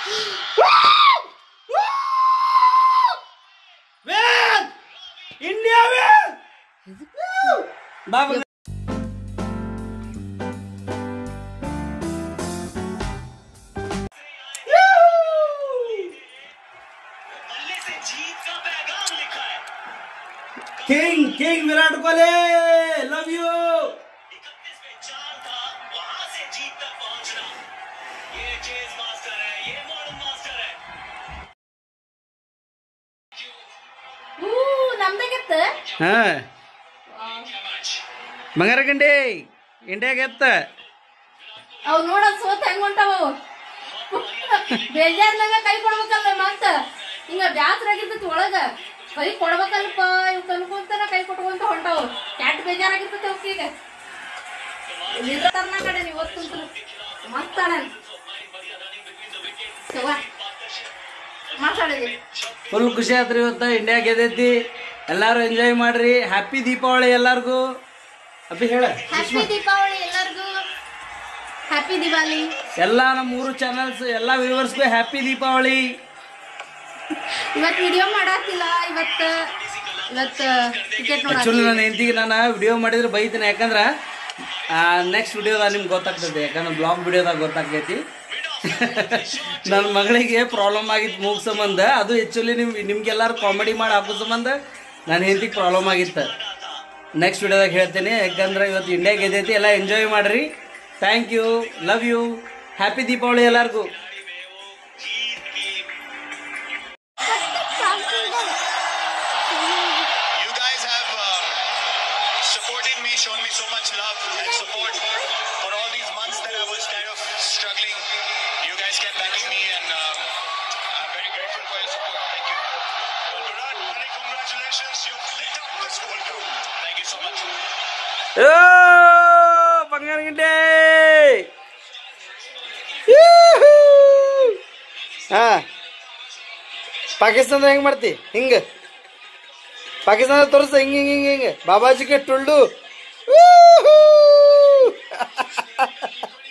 Vane India ವೇನ್ ಬಾಬು king king Virat Kohli love you ಹೂ ನಮ್ದಾಗಿತ್ತ ಹಾ ಬಂಗಾರ ಗಂಡಿ ಇಂಡಿಯಾ ಗೆತ್ತ ಅವ್ ನೋಡ ಸೋತ್ ಹೆಂಗ್ ಹೊಂಟಾವ ಅವು. ಬೇಜಾರ್ನಾಗ ಕೈ ಕೊಡ್ಬೇಕಲ್ಲ ಮತ್ತ ಹಿಂಗ ಬ್ಯಾಸ್ರ ಆಗಿರ್ತೈತಿ ಒಳಗ ಕೈ ಕೊಡ್ಬೇಕಲ್ಪ ಇವ್ ಕನ್ಕೊಂತಾನ ಕೈ ಕೊಟ್ಕೊಂತ ಹೊಂಟಾವ ಕ್ಯಾಟ್ ಬೇಜಾರಾಗಿರ್ತೈತಿ ಅವಕ್ಕೀಗ ನಿರ್ತಾರ್ನ ಕಡೆ ನೀವು ಇವತ್ತಂತೂ ಮಸ್ತ್ ಆಡ ಮಾತಾಡಿದ್ವಿ ಫುಲ್ ಖುಷಿ ಆತ್ರಿ ಇವತ್ತ ಇಂಡಿಯಾ ಗೆದ್ದೈತಿ ಎಲ್ಲಾರು ಎಂಜಾಯ್ ಮಾಡ್ರಿ ಹ್ಯಾಪಿ ದೀಪಾವಳಿ ಎಲ್ಲಾರ್ಗೂ ಅಭಿ ಹೇಳ ಹ್ಯಾಪಿ ದೀಪಾವಳಿ ಎಲ್ಲರಿಗೂ ಹ್ಯಾಪಿ ದಿವಾಲಿ ಎಲ್ಲಾ ನಮ್ಮ ಮೂರು ಚಾನಲ್ಸ್ ಎಲ್ಲಾ ವ್ಯೂವರ್ಸ್ಗೂ ಹ್ಯಾಪಿ ದೀಪಾವಳಿ ಇವತ್ ವಿಡಿಯೋ ಮಾಡಾತಿಲ್ಲ ಇವತ್ತ ಇವತ್ತ ಟಿಕೆಟ್ ಆಕ್ಚುಲಿ ನೋಡ ನನ್ನ ಹೆಂಡತಿಗೆ ನಾನು ವಿಡಿಯೋ ಮಾಡಿದ್ರೆ ಬೈತೀನಿ ಯಾಕಂದ್ರೆ ನೆಕ್ಸ್ಟ್ ವಿಡಿಯೋದಾಗ ನಿಮ್ಗೆ ಗೊತ್ತಾಗ್ತದೆ ಯಾಕಂದ್ರೆ ಬ್ಲಾಗ್ ವಿಡಿಯೋದಾಗ ಗೊತ್ತಾಗ್ತೈತಿ ನನ್ನ ಮಗಳಿಗೆ ಪ್ರಾಬ್ಲಮ್ ಆಗಿತ್ತು ಮೂಗ್ ಸಂಬಂಧ ಅದು ಆ್ಯಕ್ಚುಲಿ ನಿಮ್ ನಿಮ್ಗೆಲ್ಲರೂ ಕಾಮಿಡಿ ಮಾಡಿ ಹಾಕೋ ಸಂಬಂಧ ನನ್ನ ಹೆಂಡತಿಗೆ ಪ್ರಾಬ್ಲಮ್ ಆಗಿತ್ತು ನೆಕ್ಸ್ಟ್ ವಿಡಿಯೋದಾಗ ಹೇಳ್ತೇನೆ ಯಾಕಂದ್ರೆ ಇವತ್ತು ಇಂಡಿಯಾ ಗೆದ್ದೈತಿ ಎಲ್ಲ ಎಂಜಾಯ್ ಮಾಡ್ರಿ thank you love you happy Deepavali ಎಲ್ಲರಿಗೂ You guys have um, supported me, shown me so much love and support for all these months that I was kind of struggling. You guys kept backing me, and um, I'm very grateful for your support. Thank you. Well, Virat, many congratulations. You've lit up this World Cup. Thank you so much. ಓ ಬಂಗಾರ ಗಿಡ್ಡೆ ಹಾ ಪಾಕಿಸ್ತಾನದ ಹೆಂಗ್ ಮಾಡ್ತಿ ಹಿಂಗ ಪಾಕಿಸ್ತಾನ ತೋರಿಸ ಹಿಂಗ ಹಿಂಗ ಹಿಂಗ ಹಿಂಗ ಬಾಬಾಜಿಗೆ ಟುಳ್ಳು